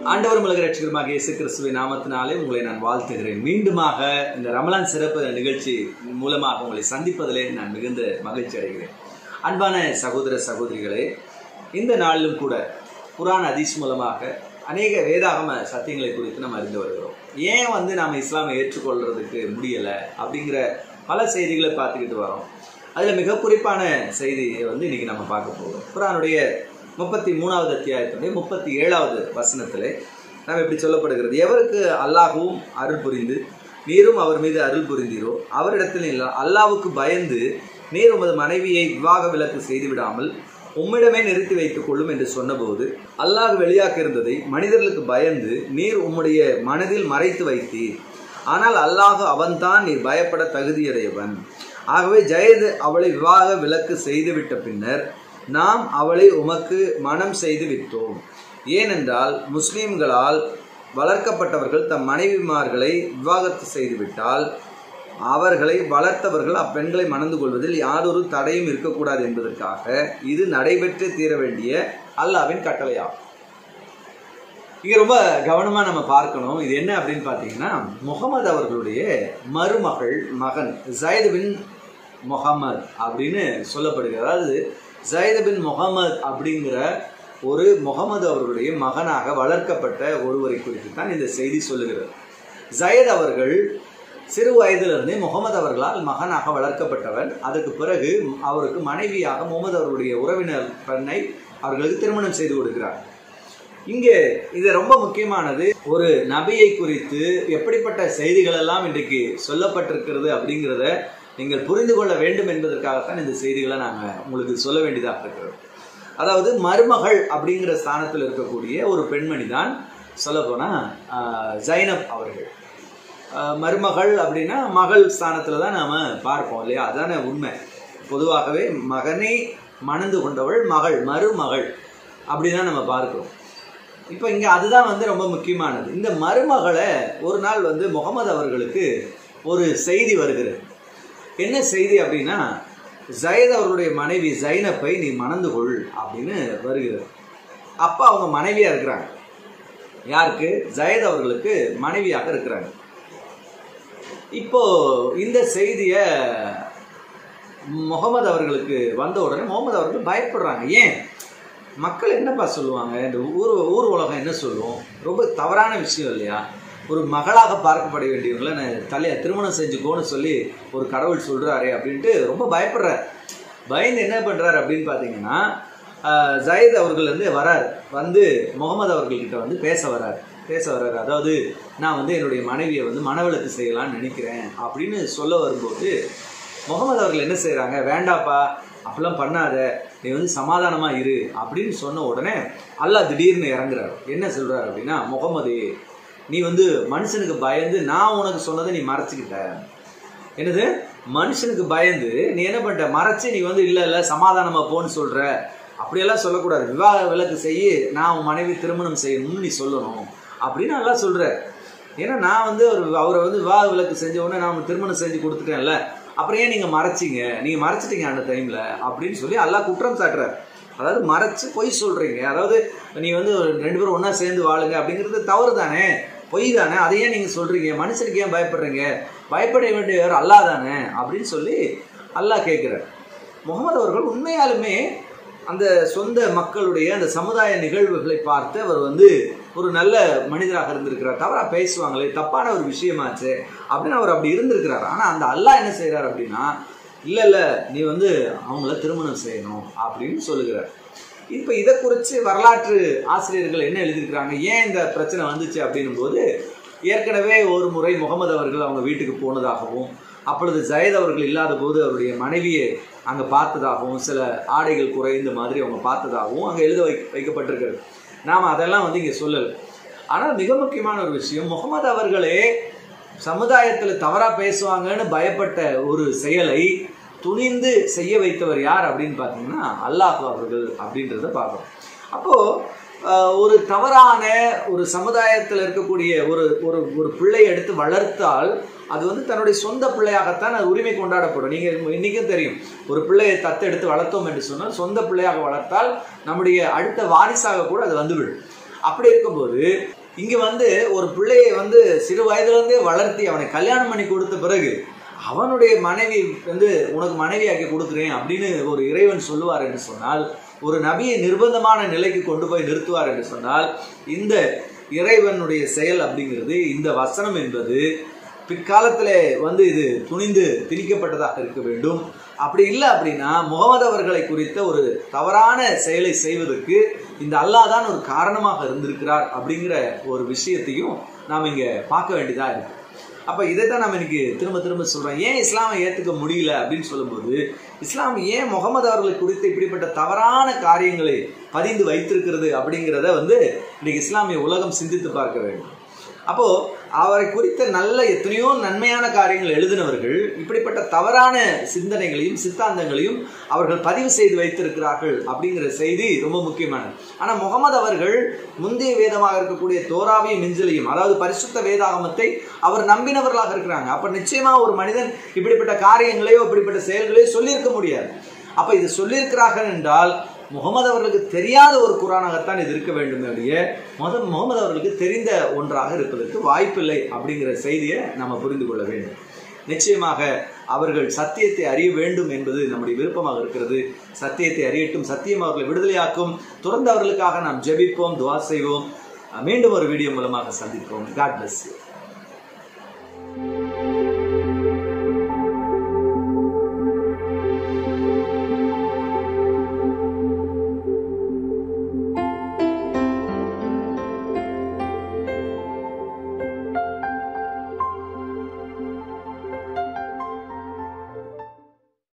ஆண்டவர் உலக ரட்சகருமாக இயேசு கிறிஸ்துவின் நாமத்தினாலே உங்களை நான் வாழ்த்துகிறேன் மீண்டுமாக இந்த ரமலான் சிறப்பு நிகழ்ச்சி மூலமாக உங்களை சந்திப்பதிலே நான் மிகுந்த மகிழ்ச்சி அடைகிறேன் அன்பான சகோதர சகோதரிகளே இந்த நாளிலும் கூட குரான் அதீஸ் மூலமாக அநேக வேதாகம சத்தியங்களை குறித்து நம்ம அறிந்து வருகிறோம் ஏன் வந்து நாம் இஸ்லாமை ஏற்றுக்கொள்றதுக்கு முடியலை அப்படிங்கிற பல செய்திகளை பார்த்துக்கிட்டு வரோம் அதில் மிக குறிப்பான செய்தியை வந்து இன்னைக்கு நம்ம பார்க்க போகிறோம் குரானுடைய முப்பத்தி மூணாவது அத்தியாயத்தினுடைய முப்பத்தி ஏழாவது வசனத்திலே நாம் இப்படி சொல்லப்படுகிறது எவருக்கு அல்லாஹுவும் அருள் புரிந்து நீரும் அவர் மீது அருள் புரிந்தீரோ அவரிடத்தில் இல்ல அல்லாவுக்கு பயந்து நீர் உமது மனைவியை விவாக விலக்கு செய்து விடாமல் உம்மிடமே நிறுத்தி வைத்துக் கொள்ளும் என்று சொன்னபோது அல்லாஹ் வெளியாக இருந்ததை மனிதர்களுக்கு பயந்து நீர் உம்முடைய மனதில் மறைத்து வைத்தீர் ஆனால் அல்லாஹ் அவன்தான் நீர் பயப்பட தகுதியுடையவன் ஆகவே ஜெயது அவளை விவாக விலக்கு செய்துவிட்ட பின்னர் நாம் அவளை உமக்கு மனம் செய்து விட்டோம் ஏனென்றால் முஸ்லிம்களால் வளர்க்கப்பட்டவர்கள் தம் மனைவிமார்களை விவாகரத்து செய்துவிட்டால் அவர்களை வளர்த்தவர்கள் அப்பெண்களை மணந்து கொள்வதில் யாதொரு தடையும் இருக்கக்கூடாது என்பதற்காக இது நடைபெற்று தீர வேண்டிய அல்லாவின் கட்டளையாகும் இங்க ரொம்ப கவனமா நம்ம பார்க்கணும் இது என்ன அப்படின்னு பார்த்தீங்கன்னா முகமது அவர்களுடைய மருமகள் மகன் ஜயது பின் முகமது அப்படின்னு சொல்லப்படுகிறது அதாவது ஜயது பின் முகமது அப்படிங்கிற ஒரு முகமது அவர்களுடைய மகனாக வளர்க்கப்பட்ட ஒருவரை குறித்து தான் இந்த செய்தி சொல்லுகிறது ஜயத் அவர்கள் சிறு வயதிலிருந்தே முகமது அவர்களால் மகனாக வளர்க்கப்பட்டவர் அதுக்கு பிறகு அவருக்கு மனைவியாக முகமது அவர்களுடைய உறவினர் பெண்ணை அவர்களுக்கு திருமணம் செய்து கொடுக்கிறார் இங்கே இது ரொம்ப முக்கியமானது ஒரு நபியை குறித்து எப்படிப்பட்ட செய்திகள் எல்லாம் இன்றைக்கு சொல்லப்பட்டிருக்கிறது அப்படிங்கிறத நீங்கள் புரிந்து கொள்ள வேண்டும் என்பதற்காகத்தான் இந்த செய்திகளை நாங்கள் உங்களுக்கு சொல்ல வேண்டியதாக இருக்கிறது அதாவது மருமகள் அப்படிங்கிற ஸ்தானத்தில் இருக்கக்கூடிய ஒரு பெண்மணி தான் சொல்லப்போனால் ஜைனப் அவர்கள் மருமகள் அப்படின்னா மகள் ஸ்தானத்தில் தான் நாம் பார்ப்போம் இல்லையா அதானே உண்மை பொதுவாகவே மகனை மணந்து கொண்டவள் மகள் மருமகள் அப்படி தான் நம்ம பார்க்கிறோம் இப்போ இங்கே அதுதான் வந்து ரொம்ப முக்கியமானது இந்த மருமகளை ஒரு நாள் வந்து முகமது அவர்களுக்கு ஒரு செய்தி வருகிறது என்ன செய்தி அப்படின்னா ஜயத் அவர்களுடைய மனைவி ஜைனப்பை நீ மணந்து கொள் அப்படின்னு வருகிறது அப்போ அவங்க மனைவியாக இருக்கிறாங்க யாருக்கு ஜயத் அவர்களுக்கு மனைவியாக இருக்கிறாங்க இப்போ இந்த செய்தியை முகமது அவர்களுக்கு வந்த உடனே முகமது அவர்கள் பயப்படுறாங்க ஏன் மக்கள் என்னப்பா சொல்லுவாங்க இந்த ஊர் ஊர் உலகம் என்ன சொல்லுவோம் ரொம்ப தவறான விஷயம் இல்லையா ஒரு மகளாக பார்க்கப்பட வேண்டியவங்களை நான் தலையை திருமணம் செஞ்சுக்கோன்னு சொல்லி ஒரு கடவுள் சொல்கிறாரே அப்படின்ட்டு ரொம்ப பயப்படுறார் பயந்து என்ன பண்ணுறாரு அப்படின்னு பார்த்தீங்கன்னா ஜயத் அவர்கள் வந்து வரார் வந்து முகமது அவர்கள்கிட்ட வந்து பேச வரார் பேச வர்றாரு அதாவது நான் வந்து என்னுடைய மனைவியை வந்து மனவிலக்கு செய்யலாம்னு நினைக்கிறேன் அப்படின்னு சொல்ல வரும்போது முகமது அவர்கள் என்ன செய்கிறாங்க வேண்டாப்பா அப்படிலாம் பண்ணாத நீ வந்து சமாதானமாக இரு அப்படின்னு சொன்ன உடனே அல்லாஹ் திடீர்னு இறங்குறாரு என்ன சொல்கிறாரு அப்படின்னா முகமது நீ வந்து மனுஷனுக்கு பயந்து நான் உனக்கு சொன்னதை நீ மறைச்சிக்கிட்ட என்னது மனுஷனுக்கு பயந்து நீ என்ன பண்ணிட்ட மறைச்சு நீ வந்து இல்லை இல்லை சமாதானமாக போன்னு சொல்கிற அப்படியெல்லாம் சொல்லக்கூடாது விவாக விலக்கு செய்ய நான் உன் மனைவி திருமணம் செய்யணும்னு நீ சொல்லணும் அப்படின்னு நல்லா சொல்கிற ஏன்னா நான் வந்து ஒரு அவரை வந்து விவாக விலக்கு செஞ்ச உடனே நான் திருமணம் செஞ்சு கொடுத்துட்டேன்ல அப்புறம் ஏன் நீங்கள் மறைச்சிங்க நீங்கள் மறைச்சிட்டீங்க அந்த டைமில் அப்படின்னு சொல்லி எல்லாம் குற்றம் சாட்டுறாரு அதாவது மறைச்சு பொய் சொல்கிறீங்க அதாவது நீ வந்து ரெண்டு பேரும் ஒன்றா சேர்ந்து வாழுங்க அப்படிங்கிறது தவறு தானே பொய் தானே அதை ஏன் நீங்கள் சொல்கிறீங்க மனுஷனுக்கு ஏன் பயப்படுறீங்க பயப்பட வேண்டியவர் அல்லா தானே அப்படின்னு சொல்லி அல்லாஹ் கேட்குறார் முகமது அவர்கள் உண்மையாலுமே அந்த சொந்த மக்களுடைய அந்த சமுதாய நிகழ்வுகளை பார்த்து அவர் வந்து ஒரு நல்ல மனிதராக இருந்திருக்கிறார் தவறாக பேசுவாங்களே தப்பான ஒரு விஷயமாச்சு அப்படின்னு அவர் அப்படி இருந்திருக்கிறார் ஆனால் அந்த அல்லாஹ் என்ன செய்கிறார் அப்படின்னா இல்லை இல்லை நீ வந்து அவங்கள திருமணம் செய்யணும் அப்படின்னு சொல்லுகிறார் இப்போ இதை குறித்து வரலாற்று ஆசிரியர்கள் என்ன எழுதியிருக்கிறாங்க ஏன் இந்த பிரச்சனை வந்துச்சு அப்படின்னும் போது ஏற்கனவே ஒரு முறை முகமது அவர்கள் அவங்க வீட்டுக்கு போனதாகவும் அப்பொழுது ஜயத் அவர்கள் இல்லாத போது அவருடைய மனைவியை அங்கே பார்த்ததாகவும் சில ஆடைகள் குறைந்த மாதிரி அவங்க பார்த்ததாகவும் அங்கே எழுத வை வைக்கப்பட்டிருக்கிறது நாம் அதெல்லாம் வந்து இங்கே சொல்லலை ஆனால் மிக முக்கியமான ஒரு விஷயம் முகமது அவர்களே சமுதாயத்தில் தவறாக பேசுவாங்கன்னு பயப்பட்ட ஒரு செயலை துணிந்து செய்ய வைத்தவர் யார் அப்படின்னு பார்த்தீங்கன்னா அல்லாஹ் அவர்கள் அப்படின்றத பார்க்குறோம் அப்போது ஒரு தவறான ஒரு சமுதாயத்தில் இருக்கக்கூடிய ஒரு ஒரு ஒரு பிள்ளையை எடுத்து வளர்த்தால் அது வந்து தன்னுடைய சொந்த பிள்ளையாகத்தான் அது உரிமை கொண்டாடப்படும் நீங்கள் இன்றைக்கும் தெரியும் ஒரு பிள்ளையை தத்தெடுத்து வளர்த்தோம் என்று சொன்னால் சொந்த பிள்ளையாக வளர்த்தால் நம்முடைய அடுத்த வாரிசாக கூட அது வந்துவிடும் அப்படி இருக்கும்போது இங்க வந்து ஒரு பிள்ளையை வந்து சிறு வயதிலிருந்தே வளர்த்தி அவனை கல்யாணம் பண்ணி கொடுத்த பிறகு அவனுடைய மனைவி வந்து உனக்கு மனைவியாக்கி கொடுக்குறேன் அப்படின்னு ஒரு இறைவன் சொல்லுவார் என்று சொன்னால் ஒரு நபியை நிர்பந்தமான நிலைக்கு கொண்டு போய் நிறுத்துவார் என்று சொன்னால் இந்த இறைவனுடைய செயல் அப்படிங்கிறது இந்த வசனம் என்பது பிற்காலத்தில் வந்து இது துணிந்து திணிக்கப்பட்டதாக இருக்க வேண்டும் அப்படி இல்லை அப்படின்னா முகமது அவர்களை குறித்த ஒரு தவறான செயலை செய்வதற்கு இந்த அல்லாஹ் தான் ஒரு காரணமாக இருந்திருக்கிறார் அப்படிங்கிற ஒரு விஷயத்தையும் நாம் இங்கே பார்க்க வேண்டியதாக இருக்கு அப்போ இதை தான் நம்ம இன்னைக்கு திரும்ப திரும்ப சொல்கிறோம் ஏன் இஸ்லாமை ஏற்றுக்க முடியல அப்படின்னு சொல்லும்போது இஸ்லாம் ஏன் முகமது அவர்களை குறித்து இப்படிப்பட்ட தவறான காரியங்களை பதிந்து வைத்திருக்கிறது அப்படிங்கிறத வந்து இன்னைக்கு இஸ்லாமிய உலகம் சிந்தித்து பார்க்க வேண்டும் அப்போ அவரை குறித்த நல்ல எத்தனையோ நன்மையான காரியங்கள் எழுதினவர்கள் இப்படிப்பட்ட தவறான சிந்தனைகளையும் சித்தாந்தங்களையும் அவர்கள் பதிவு செய்து வைத்திருக்கிறார்கள் அப்படிங்கிற செய்தி ரொம்ப முக்கியமானது ஆனால் முகமது அவர்கள் முந்தைய வேதமாக இருக்கக்கூடிய தோராவையும் மிஞ்சலையும் அதாவது பரிசுத்த வேதாகமத்தை அவர் நம்பினவர்களாக இருக்கிறாங்க அப்ப நிச்சயமா ஒரு மனிதன் இப்படிப்பட்ட காரியங்களையோ இப்படிப்பட்ட செயல்களையோ சொல்லியிருக்க முடியாது அப்ப இது சொல்லியிருக்கிறார்கள் என்றால் முகமது அவர்களுக்கு தெரியாத ஒரு குரானாகத்தான் இது இருக்க வேண்டும் அப்படிய முத முகமது அவர்களுக்கு தெரிந்த ஒன்றாக இருப்பதற்கு வாய்ப்பில்லை அப்படிங்கிற செய்தியை நம்ம புரிந்து கொள்ள வேண்டும் நிச்சயமாக அவர்கள் சத்தியத்தை அறிய வேண்டும் என்பது நம்முடைய விருப்பமாக இருக்கிறது சத்தியத்தை அறியட்டும் சத்தியம் அவர்களை விடுதலையாக்கும் தொடர்ந்து அவர்களுக்காக நாம் ஜெபிப்போம் துவா செய்வோம் மீண்டும் ஒரு வீடியோ மூலமாக சந்திப்போம் காட் பிளஸ் யூ